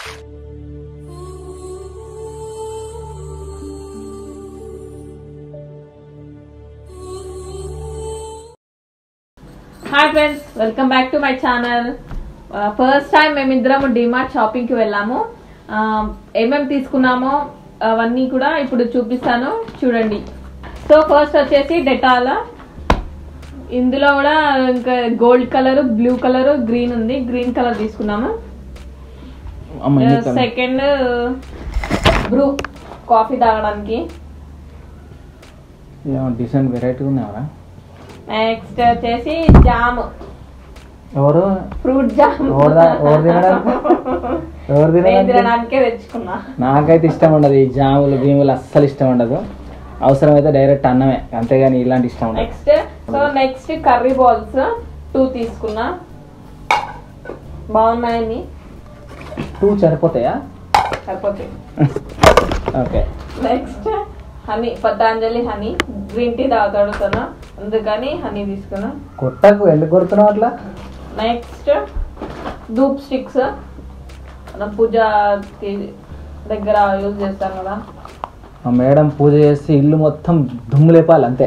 Hi friends welcome back to my channel first time మేమిద్దరం DMart shopping కి వెళ్ళాము ఆ, ఏమేమి తీసుకున్నామో అవన్నీ కూడా ఇప్పుడు చూపిస్తాను చూడండి సో ఫస్ట్ వచ్చేసి డెటాల్ ఇందులో కూడా ఇంకా gold colour blue colour green ఉంది గ్రీన్ కలర్ తీసుకున్నాము అమ్మ ఎన్ని కలర్? సెకండ్ బ్రూ కాఫీ తాగడానికి ఏమో డిసెంట్ వెరైటీ ఉన్నాయా నెక్స్ట్ వచ్చేసి జామ్ ఎవరు ఫ్రూట్ జామ్ ఎవరు దా- ఎవరు తినడం? ఎవరు నేను తినడానికి? తినడానికే తెచ్చుకున్నా నాకైతే ఇష్టం ఉండదు ఈ జాములు భీములు అస్సలు ఇష్టం ఉండదు అవసరమైతే డైరెక్ట్ అన్నమే అంతేగాని ఇలాంటి ఇష్టం ఉండదు next so next curry balls two తీసుకున్నా బాగున్నాయని టూ సరిపోతాయా సరిపోతాయి okay next honey Patanjali honey green tea తాగుతాడు తను అందుకని హనీ తీసుకున్నా కొట్టకు ఎందుకు కొడుతున్నావు అట్లా నెక్స్ట్ ధూప్ స్టిక్స్ మనం పూజకి దగ్గర యూజ్ చేస్తాం కదా మా మేడం పూజ చేసి ఇల్లు మొత్తం దుమ్ము లేపాలి అంతే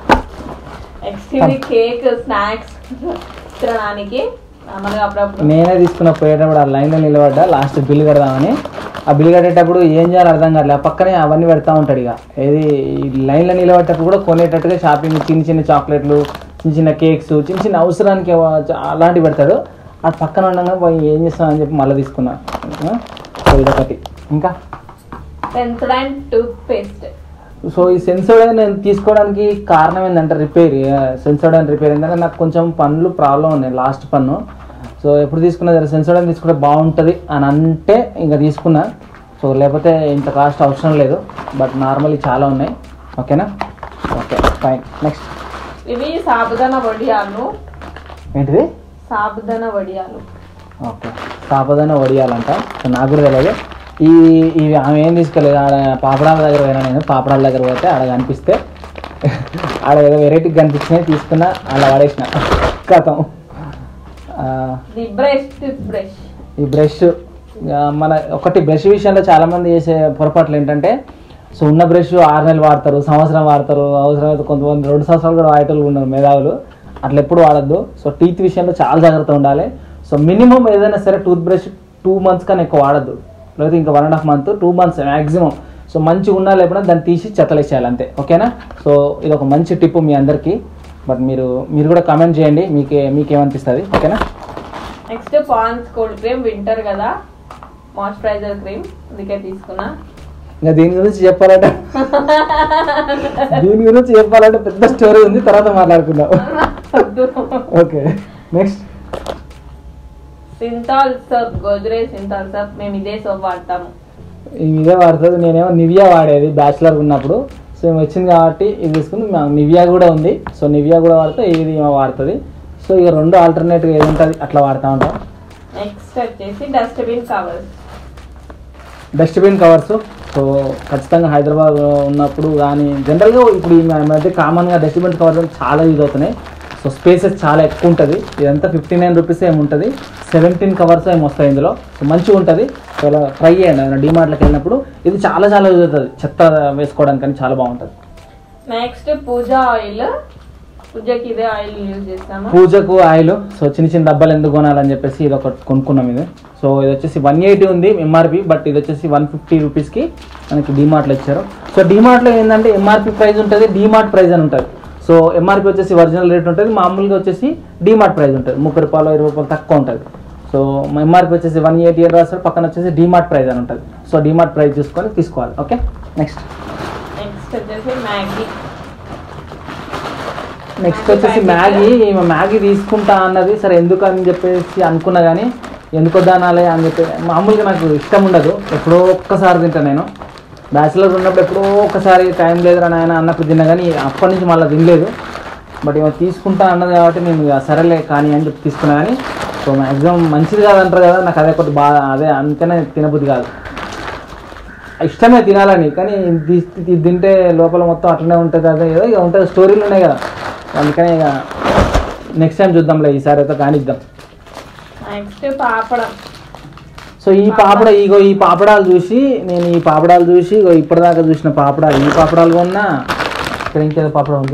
నెక్స్ట్ ఇది కేక్ స్నాక్స్ తినడానికి మామూలుగా అప్పుడప్పుడు నేనే తీసుకున్న పోయేటప్పుడు ఆ లైన్లో నిలబడ్డా లాస్ట్ బిల్ కడదామని ఆ బిల్ కట్టేటప్పుడు ఏం చేయాలో అర్థం కావట్లేదు ఆ పక్కనే అవన్నీ పెడతా ఉంటాడు ఇక ఏది ఈ లైన్లో నిలబడేటప్పుడు కూడా కొనేటట్టుగా షాపింగ్ చిన్న చిన్న చాక్లెట్లు చిన్న చిన్న కేక్స్ చిన్న చిన్న అవసరానికి అవ- అలాంటివి పెడతాడు ఆ పక్కన ఉండగా పోయి ఏం చేస్తామని చెప్పి మళ్ళీ తీసుకున్నా ఆ? సో ఇదొకటి ఇంకా సెన్సోడైన్ టూత్ పేస్ట్ సో ఈ సెన్సోడైన్ నేను తీసుకోవడానికి కారణం ఏంటంటే రిపేర్ సెన్సోడైన్ రిపేర్ ఏంటంటే నాకు కొంచెం పనులు ప్రాబ్లం ఉన్నాయి లాస్ట్ పన్ను సో ఎప్పుడు తీసుకున్నా సరే సెన్సోడైన్ తీసుకుంటే బాగుంటుంది అని అంటే ఇంకా తీసుకున్నా సో లేకపోతే ఇంత కాస్ట్ అవసరం లేదు బట్ నార్మల్లీ చాలా ఉన్నాయి ఓకేనా ఓకే ఫైన్ నెక్స్ట్ ఇవి సాబుదాన వడియాలు ఏంటిది సాబుదాన వడియాలు ఓకే సాపదన వడియాలంట సో నాకు కూడా తెలియదు ఈ ఇవి ఆమె ఏం తీసుకోలేదు ఆడ పాపడాల దగ్గర పోయినా నేను పాపడాల దగ్గర పోతే ఆడ కనిపిస్తే ఆడ ఏదో వెరైటీ కనిపించినాయి తీసుకున్నా అలా వాడేసిన కథం ఆ, ది బ్రష్ టూత్ బ్రష్ ఈ బ్రష్ మన ఒకటి బ్రష్ విషయంలో చాలా మంది చేసే పొరపాట్లు ఏంటంటే సో ఉన్న బ్రష్ ఆరు నెలలు వాడతారు సంవత్సరం వాడతారు అవసరమైతే కొంతమంది రెండు సంవత్సరాలు కూడా వాడేటోళ్ళు ఉన్నారు మేధావులు అట్లా ఎప్పుడు వాడద్దు సో టీత్ విషయంలో చాలా జాగ్రత్త ఉండాలి సో మినిమం ఏదైనా సరే టూత్ బ్రష్ టూ మంత్స్ కన్నా ఎక్కువ వాడద్దు లేకపోతే ఇంకా one and half month two months maximum so మంచిగా ఉన్నా లేకపోతే దాన్ని తీసి చెత్తలేసేయాలి అంతే ఓకేనా సో ఇది ఒక మంచి టిప్ మీ అందరికీ బట్ మీరు మీరు కూడా కామెంట్ చేయండి మీకే మీకేమనిపిస్తుంది ఓకేనా next Pond's cold cream winter కదా మాయిశ్చరైజర్ క్రీమ్ అందుకే తీసుకున్నా ఇంకా దీని గురించి చెప్పాలంటే దీని గురించి చెప్పాలంటే పెద్ద స్టోరీ ఉంది తర్వాత మాట్లాడుకుందాం okay next Cinthol soap Godrej Cinthol soap మేము ఇదే సోప్ వాడతాము ఇదే వాడుతుంది నేనేమో నివియా వాడేది బ్యాచిలర్ ఉన్నప్పుడు సో ఏమి వచ్చింది కాబట్టి ఇది తీసుకుని మా నివియా కూడా ఉంది సో నివియా కూడా వాడితే ఇది ఏమో వాడుతుంది సో ఇక రెండు ఆల్టర్నేటివ్ ఏది ఉంటుంది అట్లా వాడుతూ ఉంటాం నెక్స్ట్ వచ్చేసి dustbin covers dustbin covers so ఖచ్చితంగా హైదరాబాద్ ఉన్నప్పుడు కానీ జనరల్గా ఇప్పుడు ఈ మధ్య కామన్గా డస్ట్బిన్ కవర్స్ చాలా యూజ్ అవుతున్నాయి సో స్పేసెస్ చాలా ఎక్కువ ఉంటుంది ఇదంతా ఫిఫ్టీ నైన్ రూపీస్ ఏమి ఉంటుంది సెవెంటీన్ కవర్స్ ఏమి వస్తాయి ఇందులో సో మంచిగా ఉంటుంది సో ఇలా ట్రై చేయండి డిమార్ట్లోకి వెళ్ళినప్పుడు ఇది చాలా చాలా యూజ్ అవుతుంది చెత్త వేసుకోవడానికి కానీ చాలా బాగుంటుంది నెక్స్ట్ పూజ ఆయిల్ పూజకి ఇదే ఆయిల్ యూజ్ చేస్తాము పూజకు ఆయిల్ సో చిన్న చిన్న డబ్బాలు ఎందుకు కొనాలని చెప్పేసి ఇది ఒకటి కొనుక్కున్నాం ఇది సో ఇది వచ్చేసి వన్ ఎయిటీ ఉంది ఎంఆర్పి బట్ ఇది వచ్చేసి వన్ ఫిఫ్టీ రూపీస్కి మనకి డిమార్ట్లో ఇచ్చారు సో డిమార్ట్లో ఏంటంటే ఎంఆర్పి ప్రైస్ ఉంటుంది డిమార్ట్ ప్రైస్ అని ఉంటుంది సో ఎంఆర్పి వచ్చేసి ఒరిజినల్ రేట్ ఉంటుంది మామూలుగా వచ్చేసి డిమార్ట్ ప్రైస్ ఉంటుంది ముప్పై రూపాయలు ఇరవై రూపాయలు తక్కువ ఉంటుంది సో ఎంఆర్పి వచ్చేసి వన్ ఎయిటీ ఎయిట్ రాస్తారు పక్కన వచ్చేసి డిమార్ట్ ప్రైస్ అని ఉంటుంది సో డిమార్ట్ ప్రైస్ చూసుకొని తీసుకోవాలి ఓకే నెక్స్ట్ నెక్స్ట్ వచ్చేసి మ్యాగీ నెక్స్ట్ వచ్చేసి మ్యాగీ ఈమె మ్యాగీ తీసుకుంటా అన్నది సరే ఎందుకు అని చెప్పేసి అనుకున్నా కానీ ఎందుకు వద్దనాలి అని చెప్పి మామూలుగా నాకు ఇష్టం ఉండదు ఎప్పుడో ఒక్కసారి తింటా నేను బ్యాచిలర్ ఉన్నప్పుడు ఎప్పుడో ఒక్కసారి టైం లేదురా నాయన అన్నప్పుడు తిన్నా కానీ అప్పటి నుంచి మళ్ళీ తినలేదు బట్ ఇవ తీసుకుంటా అన్నది కాబట్టి నేను ఇక సరేలే కానీ అని చెప్పి తీసుకున్నా కానీ సో మ్యాక్సిమం మంచిది కాదంటారు కదా నాకు అదే కొద్ది బాగా అదే అందుకనే తినబుద్ధి కాదు ఇష్టమే తినాలని కానీ ఇది ఇది తింటే లోపల మొత్తం అట్లనే ఉంటుంది అదే ఏదో ఇక ఉంటుంది స్టోరీలు ఉన్నాయి కదా అందుకనే ఇక నెక్స్ట్ టైం చూద్దాంలే ఈసారి అయితే కానిద్దాం నెక్స్ట్ పాపడం సో ఈ పాపడ ఇగో ఈ పాపడాలు చూసి నేను ఈ పాపడాలు చూసి ఇగో ఇప్పటిదాకా చూసిన పాపడాలు ఈ పాపడాలు కొన్నా ఇక్కడ ఇంకేదో పాపడ ఉంది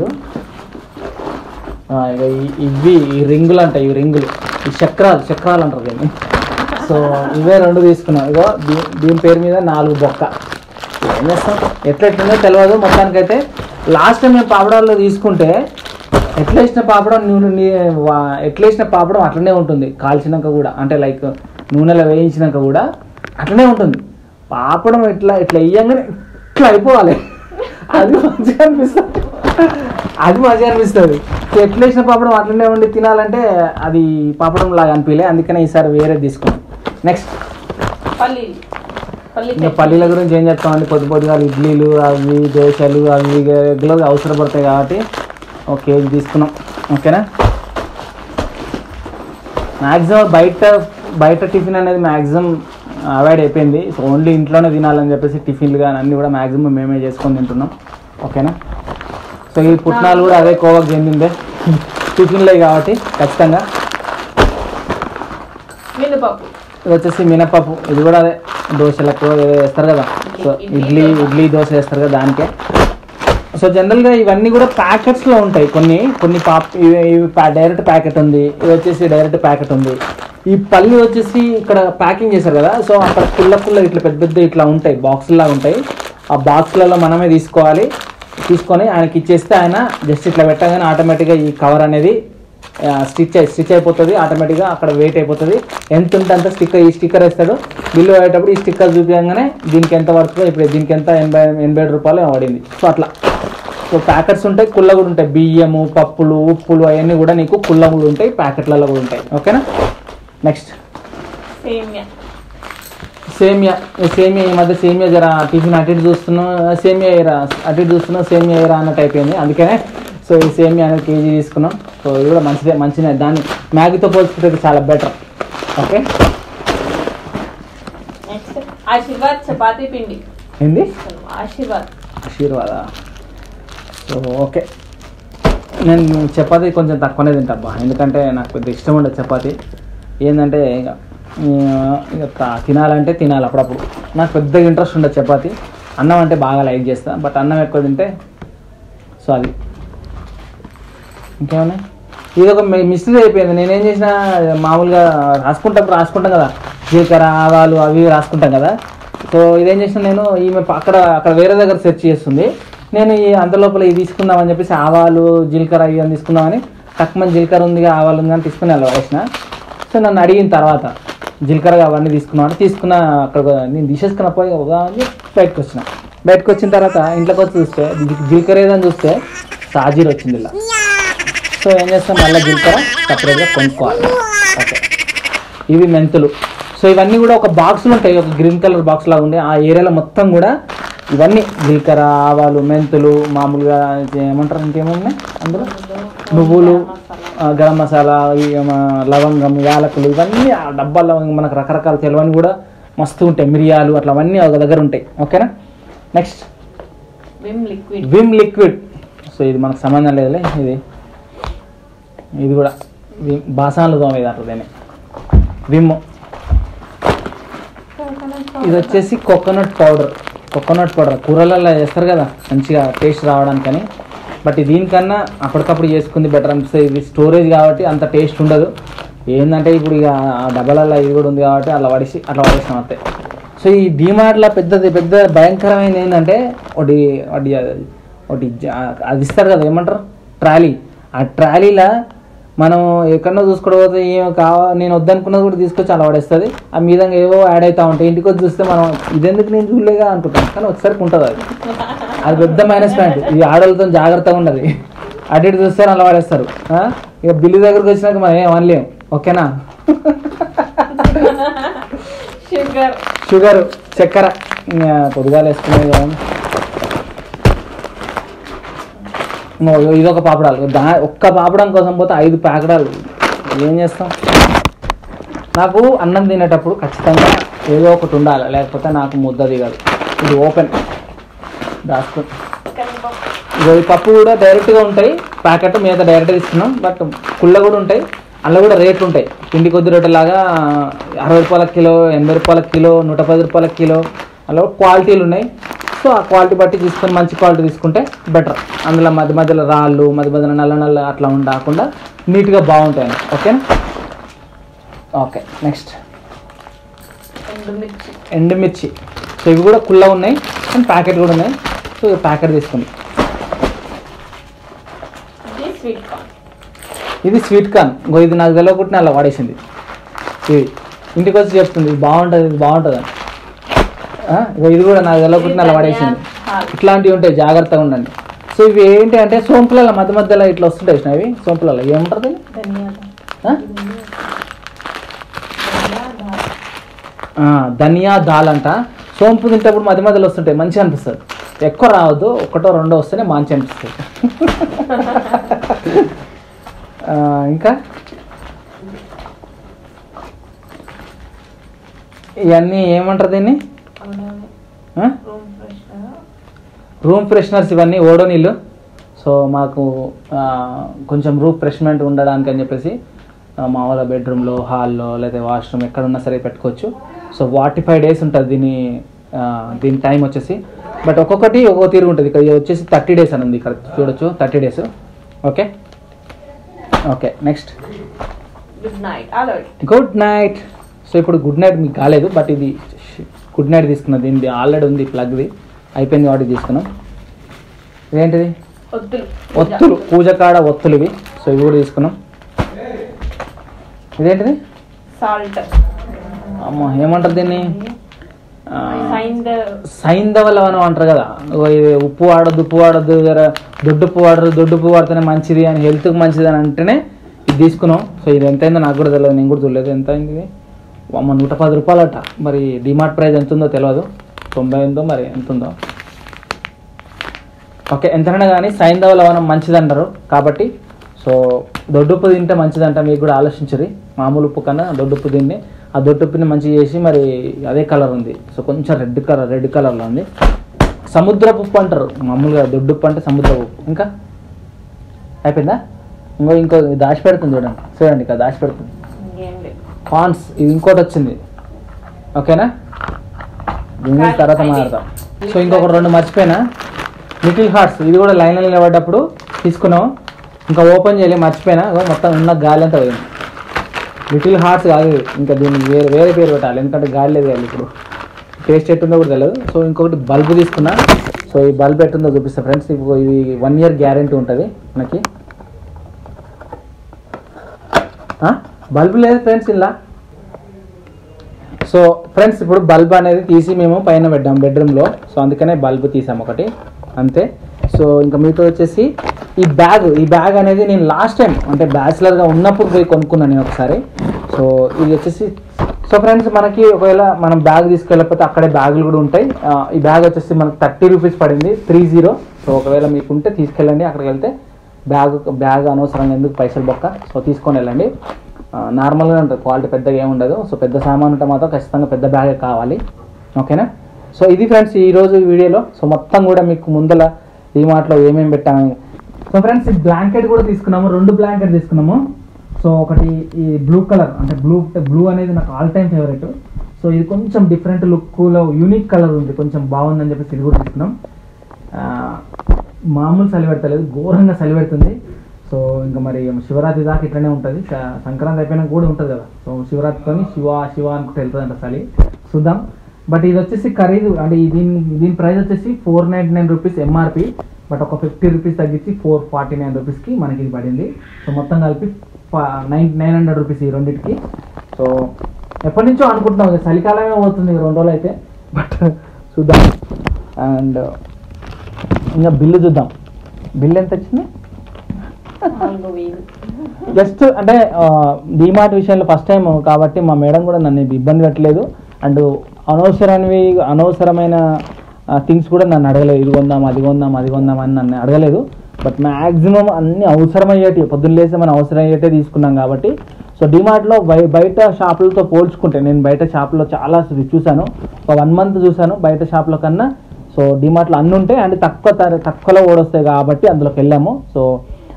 ఆ, ఇగో ఈ- ఇవి ఈ రింగులు అంటాయి ఈ రింగులు ఈ చక్రాలు చక్రాలు అంటారు దీన్ని సో ఇవే రెండు తీసుకున్నాం ఇగో దీ- దీని పేరు మీద నాలుగు బొక్క ఏం చేస్తాం ఎట్లా ఎట్లుందో తెలియదు మొత్తానికైతే లాస్ట్ టైం మేము పాపడాల్లో తీసుకుంటే ఎట్లా వేసిన పాపడం నూనె నీ- వా- ఎట్లా వేసిన పాపడం అట్లనే ఉంటుంది కాల్చినాక కూడా అంటే లైక్ నూనెలో వేయించినాక కూడా అట్లనే ఉంటుంది పాపడం ఇట్లా ఇట్లా వేయంగానే ఇట్లా అయిపోవాలి అది మంచిగా అనిపిస్తుంది అది మంచిగా అనిపిస్తుంది ఎట్లా వేసిన పాపడం అట్లనే ఉండి తినాలంటే అది పాపడం లాగా అనిపించలే అందుకనే ఈసారి వేరే తీసుకున్నాం నెక్స్ట్ పల్లీలు పల్లి ఇంకా పల్లీల గురించి ఏం చెప్తామండి పొద్దు పొద్దుగా ఇడ్లీలు అవి దోశలు అవి రెగ్యులర్గా అవసరపడతాయి కాబట్టి ఒక కేజీ తీసుకున్నాం ఓకేనా మ్యాక్సిమం బయట బయట టిఫిన్ అనేది మ్యాక్సిమం అవాయిడ్ అయిపోయింది సో ఓన్లీ ఇంట్లోనే తినాలని చెప్పేసి టిఫిన్లు కానీ అన్నీ కూడా మ్యాక్సిమం మేమే చేసుకొని తింటున్నాం ఓకేనా సో ఈ పుట్నాలు కూడా అదే కోవకు చెందిందే టిఫిన్లే కాబట్టి ఖచ్చితంగా మినపప్పు ఇది వచ్చేసి మినపప్పు ఇది కూడా అదే దోశలకు ఏదో వేస్తారు కదా సో ఇడ్లీ ఇడ్లీ దోశ వేస్తారు కదా దానికే సో జనరల్గా ఇవన్నీ కూడా ప్యాకెట్స్లో ఉంటాయి కొన్ని కొన్ని పాప్ ఇవి ఇవి ప్యా- డైరెక్ట్ ప్యాకెట్ ఉంది ఇది వచ్చేసి డైరెక్ట్ ప్యాకెట్ ఉంది ఈ పల్లి వచ్చేసి ఇక్కడ ప్యాకింగ్ చేశారు కదా సో అక్కడ పుల్ల పుల్ల ఇట్లా పెద్ద పెద్ద ఇట్లా ఉంటాయి బాక్సుల్లా ఉంటాయి ఆ బాక్స్లలో మనమే తీసుకోవాలి తీసుకొని ఆయనకి ఇచ్చేస్తే ఆయన జస్ట్ ఇట్లా పెట్టగానే ఆటోమేటిక్గా ఈ కవర్ అనేది స్టిచ్ అయి స్టిచ్ అయిపోతుంది ఆటోమేటిక్గా అక్కడ వెయిట్ అయిపోతుంది ఎంత ఉంటే అంత స్టిక్కర్ ఈ స్టిక్కర్ వేస్తాడు బిల్లు అయ్యేటప్పుడు ఈ స్టిక్కర్ చూపించగానే దీనికి ఎంత పడుతుందో ఇప్పుడు దీనికి ఎంత ఎనభై ఎనభై ఏడు రూపాయలు ఏమో పడింది సో అట్లా సో ప్యాకెట్స్ ఉంటాయి కుళ్ళ కూడా ఉంటాయి బియ్యము పప్పులు ఉప్పులు అవన్నీ కూడా నీకు కుళ్ళ కూడా ఉంటాయి ప్యాకెట్లలో కూడా ఉంటాయి ఓకేనా నెక్స్ట్ సేమియా సేమియా ఈ సేమియా ఈ మధ్య సేమియా జర టిఫిన్ అటు ఇటు చూస్తున్నాం సేమియా ఏరా అటు ఇటు చూస్తున్నాం సేమియా ఏరా అన్నట్టు అయిపోయింది అందుకనే సో ఈ సేమియా అనేది కేజీ తీసుకున్నాం సో ఇది కూడా మంచిదే మంచిదే దాన్ని మ్యాగీతో పోల్చుకుంటే ఇది చాలా better okay next Aashirvaad chapati పిండి ఏంది ఆశీర్వాద్ ఆశీర్వాద సో ఓకే నేను చపాతీ కొంచెం తక్కువనే తింటాబ్బా ఎందుకంటే నాకు పెద్ద ఇష్టం ఉండదు చపాతీ ఏంటంటే ఇక ఆ, ఇక తా- తినాలంటే తినాలి అప్పుడప్పుడు నాకు పెద్దగా ఇంట్రెస్ట్ ఉండదు చపాతీ అన్నం అంటే బాగా లైక్ చేస్తా బట్ అన్నం ఎక్కువ తింటే సో అది ఇంకేమన్నా ఇది ఒక మిస్టరీ అయిపోయింది నేనేం చేసిన మామూలుగా రాసుకుంటాం రాసుకుంటాం కదా జీలకర్ర ఆవాలు అవి ఇవి రాసుకుంటాం కదా సో ఇదేం చేసిన నేను ఈమె ప- అక్కడ అక్కడ వేరే దగ్గర సెర్చ్ చేస్తుంది నేను ఈ అంత లోపల ఇది తీసుకుందామని చెప్పేసి ఆవాలు జీలకర్ర ఇవి అని తీసుకుందామని తక్కువ జీలకర్ర ఉంది ఆవాలు ఉంది అని తీసుకుని అలా వేసిన సో నన్ను అడిగిన తర్వాత జీలకర్ర అవన్నీ తీసుకున్నాను తీసుకున్న అక్కడ నేను తీసేసుకున్న పోయి అని బయటకు వచ్చిన బయటకు వచ్చిన తర్వాత ఇంట్లోకి వచ్చి చూస్తే జీ- జీలకర్ర ఏదని చూస్తే సాజీర్ వచ్చింది ఇలా సో ఏం చేస్తాం మళ్ళీ జీలకర్ర సపరేట్గా కొనుక్కోవాలి ఓకే ఇవి మెంతులు సో ఇవన్నీ కూడా ఒక బాక్సులు ఉంటాయి ఒక గ్రీన్ కలర్ బాక్స్ లాగా ఉండే ఆ ఏరియాలో మొత్తం కూడా ఇవన్నీ జీలకర్ర ఆవాలు మెంతులు మామూలుగా ఇది ఏమంటారు ఇంకేమున్నాయి అందులో నువ్వులు ఆ, గరం మసాలా ఈ మా- లవంగం యాలకులు ఇవన్నీ ఆ డబ్బాల్లో మనకు రకరకాల తెలివని కూడా మస్తు ఉంటాయి మిరియాలు అట్లా అవన్నీ ఒక దగ్గర ఉంటాయి ఓకేనా next Vim liquid Vim liquid so ఇది మనకు సంబంధం లేదులే ఇది ఇది కూడా విమ్ బాసాన్లు తోమేది అంటారు దీన్ని విమ్ ఇది వచ్చేసి కోకోనట్ పౌడర్ కోకోనట్ పౌడర్ కూరలలో వేస్తారు కదా మంచిగా టేస్ట్ రావడానికని బట్ దీనికన్నా అప్పటికప్పుడు చేసుకుంది బెటర్ అనిపిస్తుంది ఇది స్టోరేజ్ కాబట్టి అంత టేస్ట్ ఉండదు ఏంటంటే ఇప్పుడు ఇక ఆ డబ్బాలలో ఇది కూడా ఉంది కాబట్టి అలా పడేసి అట్లా పడేసినాం అంతే సో ఈ డిమార్ట్లో పెద్దది పెద్ద భయంకరమైనది ఏంటంటే ఒకటి ఒకటి ఒకటి జ- అది ఇస్తారు కదా ఏమంటారు ట్రాలీ ఆ ట్రాలీలో మనం ఎక్కడో చూసుకోకపోతే ఏమో కావా నేను వద్దనుకున్నది కూడా తీసుకొచ్చి అలా పడేస్తుంది ఆ మీదంగా ఏవో యాడ్ అవుతా ఉంటాయి ఇంటికి వచ్చి చూస్తే మనం ఇదెందుకు నేను చూడలేగా అనుకుంటాను కానీ ఒకసారికి ఉంటుంది అది అది పెద్ద మైనస్ పాయింట్ ఇది ఆడవాళ్ళతో జాగ్రత్తగా ఉండదు అటు ఇటు చూస్తే అలా పడేస్తారు ఆ? ఇక బిల్లు దగ్గరకు వచ్చినాక మనం ఏం అనలేం ఓకేనా షుగర్ షుగర్ చక్కెర ఇంకా పొద్దుగాలు వేసుకునేది కదా ఇంకో ఇదొక పాపడాలు దా ఒక్క పాపడం కోసం పోతే ఐదు ప్యాకెటాలు ఏం చేస్తాం నాకు అన్నం తినేటప్పుడు ఖచ్చితంగా ఏదో ఒకటి ఉండాలి లేకపోతే నాకు ముద్ద దిగదు ఇది ఓపెన్ దాచుకో ఇగో ఈ పప్పు కూడా డైరెక్ట్గా ఉంటాయి ప్యాకెట్ మీద డైరెక్ట్గా ఇస్తున్నాం బట్ కుళ్ళ కూడా ఉంటాయి అందులో కూడా రేట్లు ఉంటాయి పిండి కొద్ది రొట్టెలాగా అరవై రూపాయల కిలో ఎనభై రూపాయల కిలో నూట పది రూపాయల కిలో అలా క్వాలిటీలు ఉన్నాయి సో ఆ క్వాలిటీ బట్టి తీసుకొని మంచి క్వాలిటీ తీసుకుంటే బెటర్ అందులో మధ్య మధ్యలో రాళ్ళు మధ్య మధ్యలో నల్ల నల్ల అట్లా ఉండకుండా నీట్గా బాగుంటాయి ఓకేనా ఓకే నెక్స్ట్ ఎండుమిర్చి ఎండుమిర్చి సో ఇవి కూడా కుళ్ళ ఉన్నాయి అండ్ ప్యాకెట్ కూడా ఉన్నాయి సో ఈ ప్యాకెట్ తీసుకుంది ఇది స్వీట్ కార్న్ ఇది స్వీట్ కార్న్ ఇంకో ఇది నాకు తెలియకుండా అలా వాడేసింది ఇది ఇంటికి వచ్చి చెప్తుంది ఇది బాగుంటుంది ఇది బాగుంటుంది అని ఆ, ఇగో ఇది కూడా నాకు తెలియకుండా అలా వాడేసింది ఇట్లాంటివి ఉంటాయి జాగ్రత్తగా ఉండండి సో ఇవి ఏంటి అంటే సోంపులలో మధ్య మధ్యలో ఇట్లా వస్తుంటాయి చూసినా ఇవి సోంపులలో ఏముంటుంది ధనియాలు ఆ? ఆ, ధనియా దాల్ అంట సోంపు తింటప్పుడు మధ్య మధ్యలో వస్తుంటాయి మంచిగా అనిపిస్తుంది ఎక్కువ రావద్దు ఒకటో రెండో వస్తేనే మంచి అనిపిస్తుంది ఆ, ఇంకా ఇవన్నీ ఏమంటారు దీన్ని ఆ? రూమ్ ఫ్రెషనర్ రూమ్ ఫ్రెషనర్స్ ఇవన్నీ ఓడో నీళ్ళు సో మాకు ఆ, కొంచెం రూమ్ ఫ్రెష్మెంట్ ఉండడానికి అని చెప్పేసి ఆ, మామూలుగా బెడ్రూమ్లో హాల్లో లేదా వాష్రూమ్ ఎక్కడున్నా సరే పెట్టుకోవచ్చు సో ఫార్టీ ఫైవ్ డేస్ ఉంటుంది దీని ఆ, దీని టైం వచ్చేసి బట్ ఒక్కొక్కటి ఒక్కొక్క తీరు ఉంటుంది ఇక్కడ ఇది వచ్చేసి థర్టీ డేస్ అని ఉంది ఇక్కడ చూడొచ్చు thirty days okay okay next good night alert good night so ఇప్పుడు గుడ్ నైట్ మీకు కాలేదు బట్ ఇది గుడ్ నైట్ తీసుకున్నది దీనిది ఆల్రెడీ ఉంది ప్లగ్ది అయిపోయింది కాబట్టి తీసుకున్నాం ఇదేంటిది ఒత్తులు ఒత్తులు పూజ కాడ ఒత్తులు ఇవి సో ఇవి కూడా తీసుకున్నాం ఇదేంటిది సాల్ట్ అమ్మ ఏమంటారు దీన్ని ఆ, సైండ్ సైంధవ లవణం అంటారు కదా ఓ ఇది ఉప్పు వాడద్దు ఉప్పు వాడద్దు జర దొడ్డు ఉప్పు వాడరు దొడ్డు ఉప్పు వాడితేనే మంచిది అని హెల్త్కి మంచిది అని అంటేనే ఇది తీసుకున్నాం సో ఇది ఎంత అయిందో నాకు కూడా తెలియదు నేను కూడా చూడలేదు ఎంత అయింది ఇది అమ్మ నూట పది రూపాయలట మరి డిమార్ట్ ప్రైస్ ఎంత ఉందో తెలియదు తొంభై ఉందో మరి ఎంత ఉందో ఓకే ఎంతైనా కానీ సైంధవ లవణం మంచిది అంటారు కాబట్టి సో దొడ్డుప్పు తింటే మంచిదంట మీకు కూడా ఆలోచించరు మామూలు ఉప్పు కన్నా దొడ్డుప్పు తిని ఆ దొడ్డుప్పుని మంచిగా చేసి మరి అదే కలర్ ఉంది సో కొంచెం రెడ్ కలర్ రెడ్ కలర్లో ఉంది సముద్రపు ఉప్పు అంటారు మామూలుగా దొడ్డుప్పు అంటే సముద్రపు ఉప్పు ఇంకా అయిపోయిందా ఇంకో ఇంకో ఇది దాచి పెడుతుంది చూడండి చూడండి ఇక్కడ దాచి పెడుతుంది ఇంకేం లేదు కాన్స్ ఇది ఇంకోటి వచ్చింది ఓకేనా దీని గురించి తర్వాత మాట్లాడతాం సో ఇంకొక రెండు మర్చిపోయినా లిటిల్ హార్ట్స్ ఇది కూడా లైన్లో నిలబడ్డప్పుడు తీసుకున్నాం ఇంకా ఓపెన్ చేయలేదు మర్చిపోయినా ఇగో మొత్తం ఉన్న గాలి అంతా పోయింది లిటిల్ హార్ట్స్ కాదు ఇంకా దీనికి వేరే వేరే పేరు పెట్టాలి ఎందుకంటే గాలి లేదు కదా ఇప్పుడు టేస్ట్ ఎట్టుందో కూడా తెలియదు సో ఇంకొకటి బల్బ్ తీసుకున్నా సో ఈ బల్బ్ ఎట్టుందో చూపిస్తా ఫ్రెండ్స్ ఇప్పుడు ఇది వన్ ఇయర్ గ్యారంటీ ఉంటుంది మనకి బల్బ్ లేదు ఫ్రెండ్స్ ఇలా సో ఫ్రెండ్స్ ఇప్పుడు బల్బ్ అనేది తీసి మేము పైన పెట్టాం బెడ్రూమ్లో సో అందుకనే బల్బ్ తీసాం ఒకటి అంతే సో ఇంకా మీతో వచ్చేసి ఈ బ్యాగ్ ఈ బ్యాగ్ అనేది నేను లాస్ట్ టైం అంటే బ్యాచిలర్గా ఉన్నప్పుడు పోయి కొనుక్కున్నాను నేను ఒకసారి సో ఇది వచ్చేసి సో ఫ్రెండ్స్ మనకి ఒకవేళ మనం బ్యాగ్ తీసుకెళ్ళకపోతే అక్కడే బ్యాగులు కూడా ఉంటాయి ఆ, ఈ బ్యాగ్ వచ్చేసి మనకి థర్టీ రూపీస్ పడింది త్రీ జీరో సో ఒకవేళ మీకు ఉంటే తీసుకెళ్ళండి అక్కడికి వెళ్తే బ్యాగ్ బ్యాగ్ అనవసరంగా ఎందుకు పైసలు బొక్క సో తీసుకొని వెళ్ళండి ఆ, నార్మల్గా ఉంటుంది క్వాలిటీ పెద్దగా ఏమి ఉండదు సో పెద్ద సామాన్ ఉంటే మాత్రం ఖచ్చితంగా పెద్ద బ్యాగే కావాలి ఓకేనా సో ఇది ఫ్రెండ్స్ ఈ రోజు వీడియోలో సో మొత్తం కూడా మీకు ముందల ఈ మాటలో ఏమేమి పెట్టాము సో ఫ్రెండ్స్ ఈ బ్లాంకెట్ కూడా తీసుకున్నాము రెండు బ్లాంకెట్ తీసుకున్నాము సో ఒకటి ఈ బ్లూ కలర్ అంటే బ్లూ బ్లూ అనేది నాకు ఆల్ టైమ్ ఫేవరెట్ సో ఇది కొంచెం డిఫరెంట్ లుక్లో యూనిక్ కలర్ ఉంది కొంచెం బాగుందని చెప్పేసి ఇది కూడా తీసుకున్నాం ఆ, మామూలు చలి పెడతలేదు ఘోరంగా చలి పెడుతుంది సో ఇంకా మరి శివరాత్రి దాకా ఇట్లనే ఉంటుంది స- సంక్రాంతి అయిపోయినాక కూడా ఉంటుంది కదా సో శివరాత్రితోని శివ శివ అనుకుంటే వెళ్తుందంట చలి చూద్దాం బట్ ఇది వచ్చేసి ఖరీదు అంటే ఈ దీని దీని ప్రైస్ వచ్చేసి four ninety nine rupees MRP but ఒక ఫిఫ్టీ రూపీస్ తగ్గించి ఫోర్ ఫార్టీ నైన్ రూపీస్కి మనకి ఇది పడింది సో మొత్తం కలిపి నైన్ నైన్ హండ్రెడ్ రూపీస్ ఈ రెండింటికి సో ఎప్పటి నుంచో అనుకుంటున్నాం ఇక చలికాలమే పోతుంది ఈ రెండు రోజులు అయితే బట్ చూద్దాం అండ్ ఇంకా బిల్లు చూద్దాం బిల్ ఎంత వచ్చింది నాలుగు వేలు జస్ట్ అంటే డిమార్ట్ విషయంలో ఫస్ట్ టైం కాబట్టి మా మేడం కూడా నన్ను ఇబ్బంది పెట్టలేదు అండ్ అనవసరమైనవి అనవసరమైన థింగ్స్ కూడా నన్ను అడగలేదు ఇది కొందాం అది కొందాం అది కొందాం అని నన్ను అడగలేదు బట్ మ్యాక్సిమం అన్ని అవసరమయ్యేటి పొద్దున్న లేస్తే మనం అవసరం అయ్యేటే తీసుకున్నాం కాబట్టి సో డిమార్ట్లో బయ బయట షాపులతో పోల్చుకుంటే నేను బయట షాపులో చాలా చూశాను ఒక వన్ మంత్ చూశాను బయట షాపుల కన్నా సో డిమార్ట్లో అన్ని ఉంటాయి అండ్ తక్కువ ధర- తక్కువలో ఓడొస్తాయి కాబట్టి అందులోకి వెళ్ళాము సో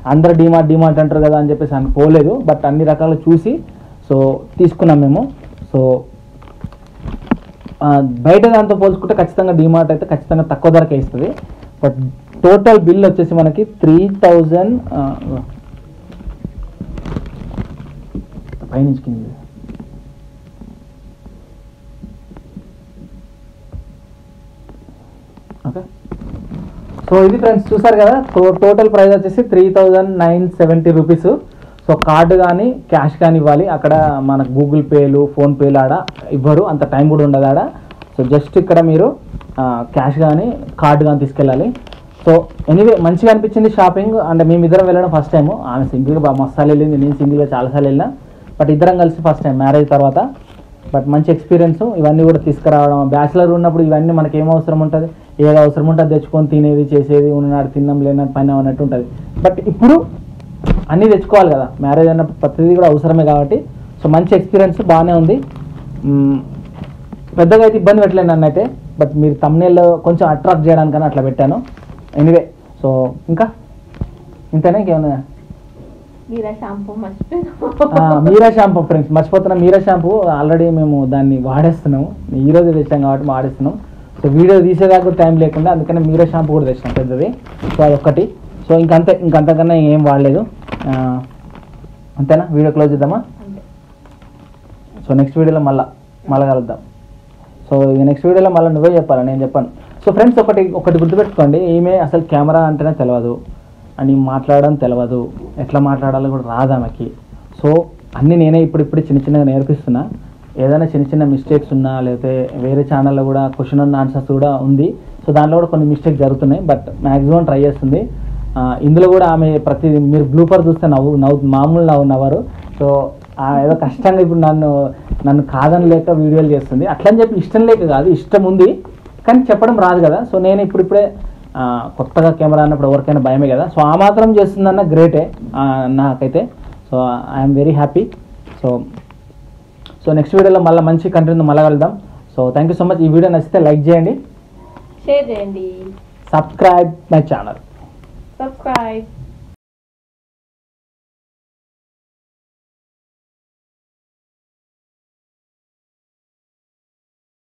అందరు డిమార్ట్ డిమార్ట్ అంటారు కదా అని చెప్పేసి అని పోలేదు బట్ అన్ని రకాలు చూసి సో తీసుకున్నాం మేము సో ఆ, బయట దాంతో పోల్చుకుంటే ఖచ్చితంగా డిమార్ట్ అయితే ఖచ్చితంగా తక్కువ ధరకే ఇస్తుంది బట్ టోటల్ బిల్ వచ్చేసి మనకి త్రీ థౌజండ్ పైనుంచి కింద ఓకే సో ఇది ఫ్రెండ్స్ చూసారు కదా టోటల్ ప్రైస్ వచ్చేసి three thousand nine seventy rupees so card కానీ క్యాష్ కానీ ఇవ్వాలి అక్కడ మనకు గూగుల్ పేలు ఫోన్పేలు ఆడ ఇవ్వరు అంత టైం కూడా ఉండదు ఆడ సో జస్ట్ ఇక్కడ మీరు క్యాష్ కానీ కార్డు కానీ తీసుకెళ్ళాలి సో ఎనీవే మంచిగా అనిపించింది షాపింగ్ అంటే మేము ఇద్దరం వెళ్ళడం ఫస్ట్ టైం ఆమె సింగిల్గా బాగా మస్తాలు వెళ్ళింది నేను సింగిల్గా చాలాసార్లు వెళ్ళినా బట్ ఇద్దరం కలిసి ఫస్ట్ టైం మ్యారేజ్ తర్వాత బట్ మంచి ఎక్స్పీరియన్స్ ఇవన్నీ కూడా తీసుకురావడం బ్యాచిలర్ ఉన్నప్పుడు ఇవన్నీ మనకి ఏం అవసరం ఉంటుంది ఏది అవసరం ఉంటే అది తెచ్చుకొని తినేది చేసేది ఉన్నాడు తిన్నాం లేనట్టు పైన అన్నట్టు ఉంటుంది బట్ ఇప్పుడు అన్నీ తెచ్చుకోవాలి కదా మ్యారేజ్ అన్నప్పుడు ప్రతిదీ కూడా అవసరమే కాబట్టి సో మంచి ఎక్స్పీరియన్స్ బాగానే ఉంది మ్మ్, పెద్దగా అయితే ఇబ్బంది పెట్టలేదు నన్ను అయితే బట్ మీరు తమ్నేల్లో కొంచెం అట్రాక్ట్ చేయడానికని అట్లా పెట్టాను ఎనీవే సో ఇంకా ఇంతేనా ఇంకేమన్నా మీరా షాంపూ మర్చిపోయాను ఆ, మీరా షాంపూ ఫ్రెండ్స్ మర్చిపోతున్నా మీరా షాంపూ ఆల్రెడీ మేము దాన్ని వాడేస్తున్నాము ఈ రోజు తెచ్చాం కాబట్టి వాడేస్తున్నాం సో వీడియో తీసేదాకా కూడా టైం లేకుండా అందుకని మీరా షాంపూ కూడా తెచ్చినాం పెద్దది సో అదొక్కటి సో ఇంకంతే ఇంకంతకన్నా ఏం వాడలేదు ఆ, అంతేనా వీడియో క్లోజ్ చేద్దామా అంతే సో నెక్స్ట్ వీడియోలో మళ్ళా మళ్ళా కలుద్దాం సో ఇక నెక్స్ట్ వీడియోలో మళ్ళీ నువ్వే చెప్పాలి నేను చెప్పాను సో ఫ్రెండ్స్ ఒకటి ఒకటి గుర్తుపెట్టుకోండి ఈమె అసలు కెమెరా అంటేనే తెలియదు అని మాట్లాడడం తెలియదు ఎట్లా మాట్లాడాలో కూడా రాదు ఆమెకి సో అన్నీ నేనే ఇప్పుడు ఇప్పుడు చిన్న చిన్నగా నేర్పిస్తున్నా ఏదైనా చిన్న చిన్న మిస్టేక్స్ ఉన్నా లేకపోతే వేరే ఛానల్లో కూడా క్వశ్చన్ అండ్ ఆన్సర్స్ కూడా ఉంది సో దాంట్లో కూడా కొన్ని మిస్టేక్స్ జరుగుతున్నాయి బట్ మ్యాక్సిమం ట్రై చేస్తుంది ఆ, ఇందులో కూడా ఆమె ప్రతి మీరు బ్లూపర్ చూస్తే నవ్వు నవ్వు మామూలు నవ్వు నవ్వరు సో ఆ ఏదో కష్టంగా ఇప్పుడు నన్ను నన్ను కాదని లేక వీడియోలు చేస్తుంది అట్లని చెప్పి ఇష్టం లేక కాదు ఇష్టం ఉంది కానీ చెప్పడం రాదు కదా సో నేను ఇప్పుడు ఇప్పుడే ఆ, కొత్తగా కెమెరా అన్నప్పుడు ఎవరికైనా భయమే కదా సో ఆ మాత్రం చేస్తుందన్న గ్రేటే ఆ, నాకైతే so I'm very happy so so next వీడియోలో మళ్ళీ మంచి కంటెంట్ మళ్ళీ కలుద్దాం so thank you so much ఈ వీడియో నచ్చితే లైక్ చేయండి షేర్ చేయండి సబ్స్క్రైబ్ మై ఛానల్ సబ్స్క్రైబ్